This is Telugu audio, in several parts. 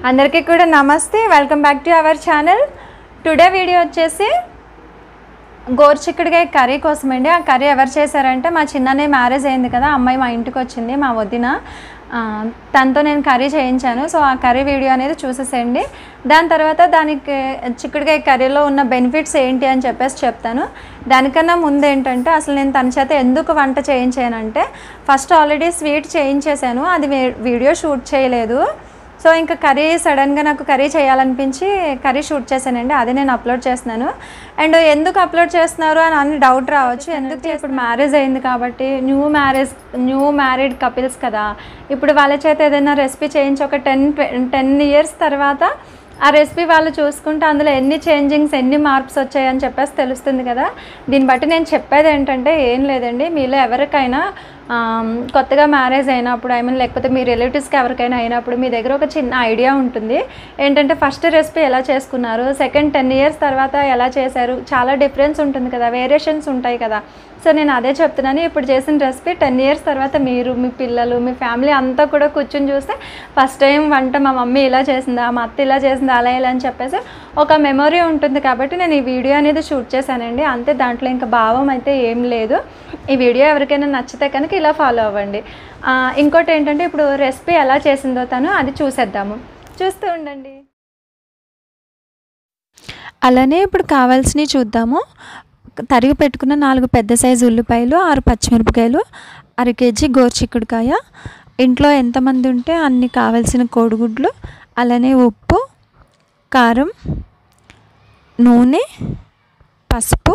అందరికీ కూడా నమస్తే welcome back to our channel today video వచ్చేసి గోరుచిక్కుడుకాయ కర్రీ కోసం అండి ఆ కర్రీ ఎవరు చేశారంటే మా చిన్ననే మ్యారేజ్ అయింది కదా అమ్మాయి మా ఇంటికి వచ్చింది మా వదిన ఆ, తనతో నేను కర్రీ చేయించాను సో ఆ కర్రీ వీడియో అనేది చూసేసేయండి దాని తర్వాత దానికి చిక్కుడుకాయ కర్రీలో ఉన్న బెనిఫిట్స్ ఏంటి అని చెప్పేసి చెప్తాను దానికన్నా ముందు ఏంటంటే అసలు నేను తన చేత ఎందుకు వంట చేయించానంటే ఫస్ట్ ఆల్రెడీ స్వీట్ చేయించేశాను అది వీ- వీడియో షూట్ చేయలేదు సో ఇంకా కర్రీ సడన్గా నాకు కర్రీ చేయాలనిపించి కర్రీ షూట్ చేశానండి అది నేను అప్లోడ్ చేస్తున్నాను అండ్ ఎందుకు అప్లోడ్ చేస్తున్నారు అని అన్ని డౌట్ రావచ్చు ఎందుకు ఇప్పుడు మ్యారేజ్ అయింది కాబట్టి new marriage new married couples కదా ఇప్పుడు వాళ్ళ చేత ఏదైనా రెసిపీ చేయించి ఒక టెన్ టెన్ ఇయర్స్ తర్వాత ఆ రెసిపీ వాళ్ళు చూసుకుంటే అందులో ఎన్ని చేంజింగ్స్ ఎన్ని మార్ప్స్ వచ్చాయని చెప్పేసి తెలుస్తుంది కదా దీన్ని బట్టి నేను చెప్పేది ఏంటంటే ఏం లేదండి మీలో ఎవరికైనా ఆమ్, కొత్తగా మ్యారేజ్ అయినప్పుడు ఐ మీన్ లేకపోతే మీ రిలేటివ్స్కి ఎవరికైనా అయినప్పుడు మీ దగ్గర ఒక చిన్న ఐడియా ఉంటుంది ఏంటంటే ఫస్ట్ రెసిపీ ఎలా చేసుకున్నారు సెకండ్ టెన్ ఇయర్స్ తర్వాత ఎలా చేశారు చాలా డిఫరెన్స్ ఉంటుంది కదా వేరియేషన్స్ ఉంటాయి కదా సో నేను అదే చెప్తున్నాను ఇప్పుడు చేసిన రెసిపీ టెన్ ఇయర్స్ తర్వాత మీరు మీ పిల్లలు మీ ఫ్యామిలీ అంతా కూడా కూర్చొని చూస్తే ఫస్ట్ టైం వంట మా మమ్మీ ఇలా చేసిందా మా అత్త ఇలా చేసిందా అలా ఇలా అని చెప్పేసి ఒక మెమొరీ ఉంటుంది కాబట్టి నేను ఈ వీడియో అనేది షూట్ చేశానండి అంతే దాంట్లో ఇంకా భావం అయితే ఏం లేదు ఈ వీడియో ఎవరికైనా నచ్చితే కనుక ఇలా ఫాలో అవ్వండి ఆ, ఇంకోటి ఏంటంటే ఇప్పుడు రెసిపీ ఎలా చేసిందో తను అది చూసేద్దాము చూస్తూ ఉండండి అలానే ఇప్పుడు కావాల్సినవి చూద్దాము తరిగి పెట్టుకున్న నాలుగు పెద్ద సైజు ఉల్లిపాయలు ఆరు పచ్చిమిరపకాయలు అర కేజీ గోరుచిక్కుడుకాయ ఇంట్లో ఎంతమంది ఉంటే అన్ని కావాల్సిన కోడిగుడ్లు అలానే ఉప్పు కారం నూనె పసుపు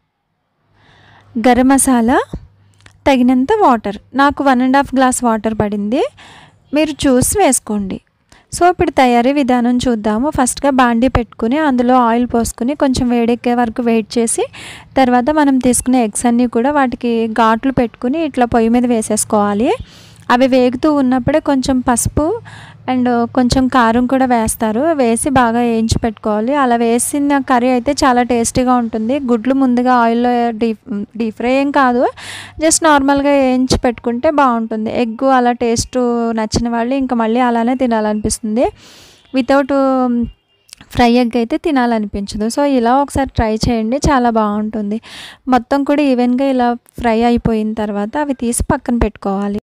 గరం మసాలా తగినంత వాటర్ నాకు one and half glass water పడింది మీరు చూసి వేసుకోండి సో ఇప్పుడు తయారీ విధానం చూద్దాము ఫస్ట్గా బాండీ పెట్టుకుని అందులో ఆయిల్ పోసుకుని కొంచెం వేడెక్కే వరకు వెయిట్ చేసి తర్వాత మనం తీసుకునే ఎగ్స్ అన్నీ కూడా వాటికి ఘాట్లు పెట్టుకుని ఇట్లా పొయ్యి మీద వేసేసుకోవాలి అవి వేగుతూ ఉన్నప్పుడే కొంచెం పసుపు అండ్ కొంచెం కారం కూడా వేస్తారు వేసి బాగా వేయించి పెట్టుకోవాలి అలా వేసిన కర్రీ అయితే చాలా టేస్టీగా ఉంటుంది గుడ్లు ముందుగా ఆయిల్లో డీప్ డీప్ ఫ్రై ఏం కాదు జస్ట్ నార్మల్గా వేయించి పెట్టుకుంటే బాగుంటుంది ఎగ్ అలా టేస్ట్ నచ్చిన వాళ్ళు ఇంకా మళ్ళీ అలానే తినాలనిపిస్తుంది వితౌట్ ఫ్రై ఎగ్ అయితే తినాలనిపించదు సో ఇలా ఒకసారి ట్రై చేయండి చాలా బాగుంటుంది మొత్తం కూడా ఈవెన్గా ఇలా ఫ్రై అయిపోయిన తర్వాత అవి తీసి పక్కన పెట్టుకోవాలి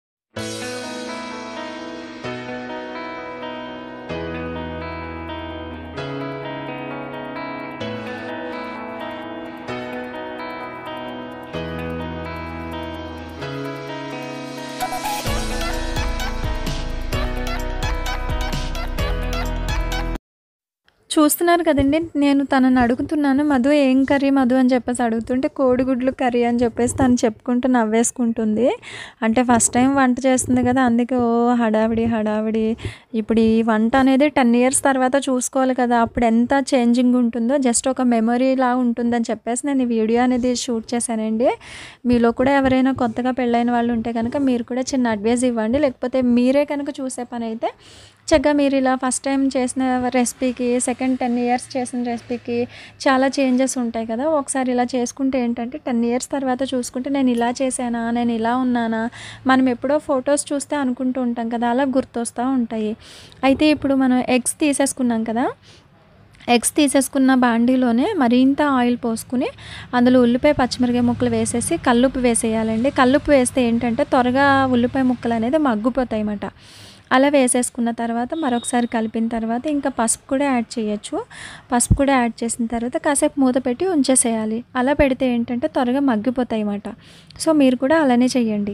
చూస్తున్నారు కదండి నేను తనని అడుగుతున్నాను మధు ఏం కర్రీ మధు అని చెప్పేసి అడుగుతుంటే కోడిగుడ్లు కర్రీ అని చెప్పేసి తను చెప్పుకుంటూ నవ్వేసుకుంటుంది అంటే ఫస్ట్ టైం వంట చేస్తుంది కదా అందుకే ఓ హడావిడి హడావిడి ఇప్పుడు ఈ వంట అనేది టెన్ ఇయర్స్ తర్వాత చూసుకోవాలి కదా అప్పుడు ఎంత చేంజింగ్ ఉంటుందో జస్ట్ ఒక మెమరీ లా ఉంటుందని చెప్పేసి నేను ఈ వీడియో అనేది షూట్ చేశానండి మీలో కూడా ఎవరైనా కొత్తగా పెళ్ళైన వాళ్ళు ఉంటే కనుక మీరు కూడా చిన్న అడ్వైస్ ఇవ్వండి లేకపోతే మీరే కనుక చూసే పని అయితే చక్కగా మీరు ఇలా ఫస్ట్ టైం చేసిన రెసిపీకి సెకండ్ టెన్ ఇయర్స్ చేసిన రెసిపీకి చాలా చేంజెస్ ఉంటాయి కదా ఒకసారి ఇలా చేసుకుంటే ఏంటంటే టెన్ ఇయర్స్ తర్వాత చూసుకుంటే నేను ఇలా చేశానా నేను ఇలా ఉన్నానా మనం ఎప్పుడో ఫొటోస్ చూస్తే అనుకుంటూ ఉంటాం కదా అలా గుర్తొస్తూ ఉంటాయి అయితే ఇప్పుడు మనం ఎగ్స్ తీసేసుకున్నాం కదా ఎగ్స్ తీసేసుకున్న బాండీలోనే మరింత ఆయిల్ పోసుకుని అందులో ఉల్లిపాయ పచ్చిమిరకాయ ముక్కలు వేసేసి కల్లుప్పు వేసేయాలండి కల్లుప్పు వేస్తే ఏంటంటే త్వరగా ఉల్లిపాయ ముక్కలు అనేది మగ్గిపోతాయి అన్నమాట అలా వేసేసుకున్న తర్వాత మరొకసారి కలిపిన తర్వాత ఇంకా పసుపు కూడా యాడ్ చేయొచ్చు పసుపు కూడా యాడ్ చేసిన తర్వాత కాసేపు మూత పెట్టి ఉంచేసేయాలి అలా పెడితే ఏంటంటే త్వరగా మగ్గిపోతాయి అన్నమాట సో మీరు కూడా అలానే చేయండి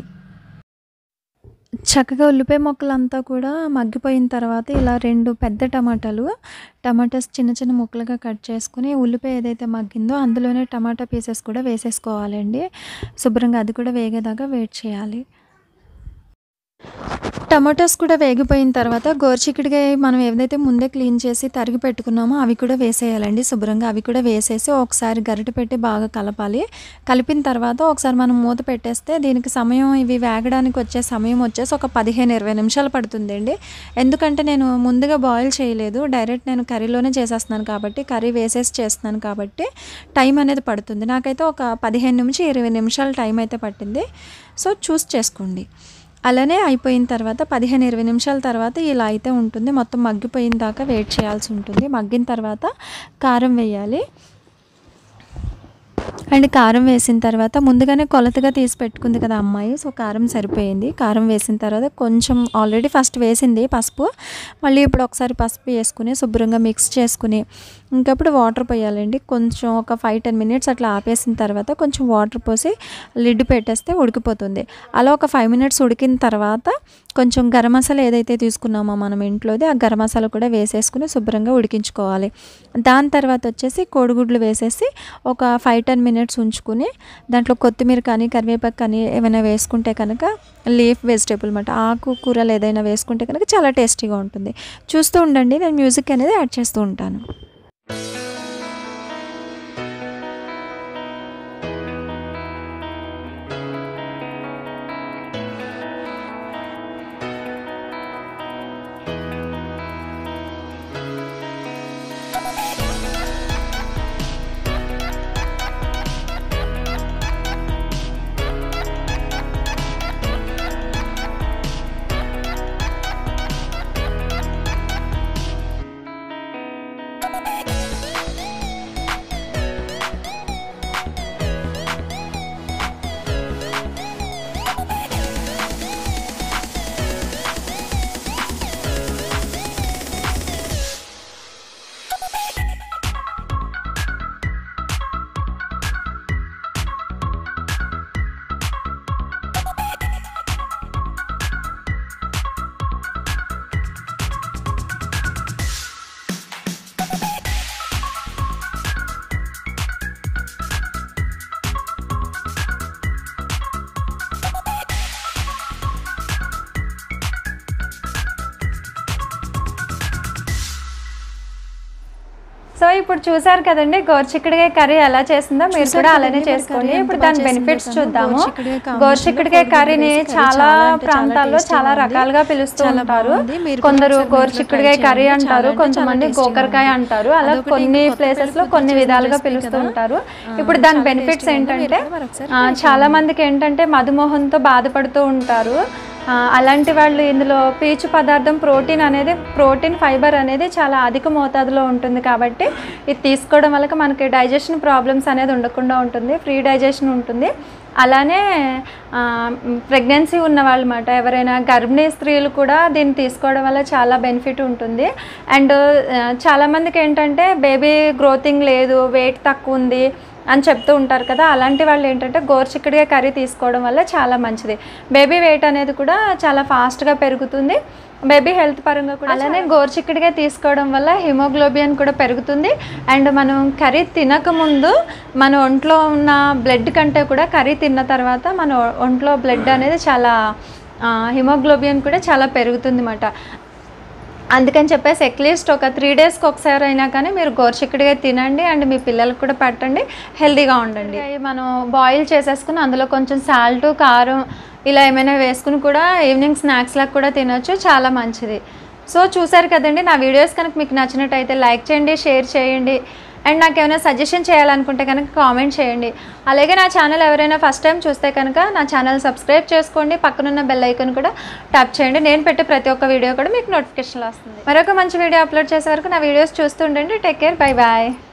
చక్కగా ఉల్లిపాయ ముక్కలంతా కూడా మగ్గిపోయిన తర్వాత ఇలా రెండు పెద్ద టమాటాలు టమాటాస్ చిన్న చిన్న ముక్కలుగా కట్ చేసుకుని ఉల్లిపాయ ఏదైతే మగ్గిందో అందులోనే టమాటా పీసెస్ కూడా వేసేసుకోవాలండి శుభ్రంగా అది కూడా వేగేదాకా వెయిట్ చేయాలి టమాటోస్ కూడా వేగిపోయిన తర్వాత గోరుచిక్కుడుకాయ మనం ఏదైతే ముందే క్లీన్ చేసి తరిగి పెట్టుకున్నామో అవి కూడా వేసేయాలండి శుభ్రంగా అవి కూడా వేసేసి ఒకసారి గరిట పెట్టి బాగా కలపాలి కలిపిన తర్వాత ఒకసారి మనం మూత పెట్టేస్తే దీనికి సమయం ఇవి వేగడానికి వచ్చే సమయం వచ్చేసి ఒక పదిహేను ఇరవై నిమిషాలు పడుతుందండి ఎందుకంటే నేను ముందుగా బాయిల్ చేయలేదు డైరెక్ట్ నేను కర్రీలోనే చేసేస్తున్నాను కాబట్టి కర్రీ వేసేసి చేస్తున్నాను కాబట్టి టైం అనేది పడుతుంది నాకైతే ఒక పదిహేను నుంచి ఇరవై నిమిషాలు టైం అయితే పట్టింది సో చూస్ చేసుకోండి అలానే అయిపోయిన తర్వాత పదిహేను ఇరవై నిమిషాల తర్వాత ఇలా అయితే ఉంటుంది మొత్తం మగ్గిపోయిన దాకా వెయిట్ చేయాల్సి ఉంటుంది మగ్గిన తర్వాత కారం వేయాలి అండ్ కారం వేసిన తర్వాత ముందుగానే కొలతగా తీసి పెట్టుకుంది కదా అమ్మాయి సో కారం సరిపోయింది కారం వేసిన తర్వాత కొంచెం ఆల్రెడీ ఫస్ట్ వేసింది పసుపు మళ్ళీ ఇప్పుడు ఒకసారి పసుపు వేసుకుని శుభ్రంగా మిక్స్ చేసుకుని ఇంకప్పుడు వాటర్ పోయాలండి కొంచెం ఒక ఫైవ్ టెన్ మినిట్స్ అట్లా ఆపేసిన తర్వాత కొంచెం వాటర్ పోసి లిడ్ పెట్టేస్తే ఉడికిపోతుంది అలా ఒక ఫైవ్ మినిట్స్ ఉడికిన తర్వాత కొంచెం గరం మసాలా ఏదైతే తీసుకున్నామో మనం ఇంట్లోది ఆ గరం మసాలా కూడా వేసేసుకుని శుభ్రంగా ఉడికించుకోవాలి దాని తర్వాత వచ్చేసి కోడిగుడ్లు వేసేసి ఒక ఫైవ్ టెన్ మినిట్స్ ఉంచుకుని దాంట్లో కొత్తిమీర కానీ కరివేపాకు కానీ ఏమైనా వేసుకుంటే కనుక లీఫ్ వెజిటేబుల్ అనమాట ఆకు కూరలు ఏదైనా వేసుకుంటే కనుక చాలా టేస్టీగా ఉంటుంది చూస్తూ ఉండండి నేను మ్యూజిక్ అనేది యాడ్ చేస్తూ ఉంటాను సో ఇప్పుడు చూసారు కదండి గోర్చిక్కుడికాయ కర్రీ ఎలా చేసిందో మీరు చూసారు కూడా అలానే కదండి, మరి చేసుకోండి కర్రీ ఇప్పుడు ఎంత దాని బాగా బెనిఫిట్స్ చేసిందో తను. చూద్దాము గోరుచిక్కుడుకాయ combination గోర్చిక్కుడికాయ లో కర్రీని కోడిగుడ్డు చాలా చాలా అంటే చాలా ప్రాంతాల్లో tasty చాలా ఉంది. రకాలుగా పిలుస్తూ చాలా ఉంటారు బాగుంది. మీరు కూడా కొందరు ఒకసారి గోర్చిక్కుడికాయ ఇంట్లో try కర్రీ చేయండి. అంటారు చాలా అంటే కొంతమంది చాలా tasty గోకరకాయ ఉంది. అంటారు అలా అదొకటి కొన్ని కొత్త ప్లేసెస్ లో పెళ్లి కొన్ని కూతురు విధాలుగా చేసిన పిలుస్తూ కదా. ఉంటారు ఆ, ఇప్పుడు దాని చాలా బెనిఫిట్స్ tasty ఉంది. మీరు ఏంటంటే కూడా మరొకసారి ఆ, try చాలా చేయండి. మందికి ఏంటంటే మధుమోహంతో బాధపడుతూ ఉంటారు ఆ, అలాంటి వాళ్ళు ఇందులో పీచు పదార్థం ప్రోటీన్ అనేది ప్రోటీన్ ఫైబర్ అనేది చాలా అధిక మోతాదులో ఉంటుంది కాబట్టి ఇది తీసుకోవడం వల్ల మనకి డైజెషన్ ప్రాబ్లమ్స్ అనేది ఉండకుండా ఉంటుంది ఫ్రీ డైజెషన్ ఉంటుంది అలానే ప్రెగ్నెన్సీ ఉన్న వాళ్ళు మాట ఎవరైనా గర్భిణీ స్త్రీలు కూడా దీన్ని తీసుకోవడం వల్ల చాలా బెనిఫిట్ ఉంటుంది అండ్ చాలామందికి ఏంటంటే బేబీ గ్రోతింగ్ లేదు వెయిట్ తక్కువ ఉంది అని చెప్తూ ఉంటారు కదా అలాంటి వాళ్ళు ఏంటంటే గోరుచిక్కుడుగా కర్రీ తీసుకోవడం వల్ల చాలా మంచిది బేబీ వెయిట్ అనేది కూడా చాలా ఫాస్ట్గా పెరుగుతుంది బేబీ హెల్త్ పరంగా కూడా అలానే గోరుచిక్కుడుగా తీసుకోవడం వల్ల హిమోగ్లోబిన్ కూడా పెరుగుతుంది అండ్ మనం కర్రీ తినకముందు మన ఒంట్లో ఉన్న బ్లడ్ కంటే కూడా కర్రీ తిన్న తర్వాత మన ఒంట్లో బ్లడ్ అనేది చాలా హిమోగ్లోబిన్ కూడా చాలా పెరుగుతుంది అన్నమాట అందుకని చెప్పేసి అట్లీస్ట్ ఒక త్రీ డేస్కి ఒకసారి అయినా కానీ మీరు గోరుచిక్కుడుగా తినండి అండ్ మీ పిల్లలకు కూడా పెట్టండి హెల్తీగా ఉండండి అవి మనం బాయిల్ చేసేసుకుని అందులో కొంచెం సాల్ట్ కారం ఇలా ఏమైనా వేసుకుని కూడా ఈవినింగ్ స్నాక్స్ లాగా కూడా తినొచ్చు చాలా మంచిది సో చూసారు కదండి నా వీడియోస్ కనుక మీకు నచ్చినట్టయితే లైక్ చేయండి షేర్ చేయండి అండ్ నాకు ఏమైనా సజెషన్ చేయాలనుకుంటే కనుక కామెంట్ చేయండి అలాగే నా ఛానల్ ఎవరైనా ఫస్ట్ టైం చూస్తే కనుక నా ఛానల్ సబ్స్క్రైబ్ చేసుకోండి పక్కనున్న బెల్ ఐకన్ కూడా ట్యాప్ చేయండి నేను పెట్టే ప్రతి ఒక్క వీడియో కూడా మీకు నోటిఫికేషన్ వస్తుంది మరొక మంచి వీడియో అప్లోడ్ చేసే వరకు నా వీడియోస్ చూస్తూ ఉండండి టేక్ కేర్ బై బాయ్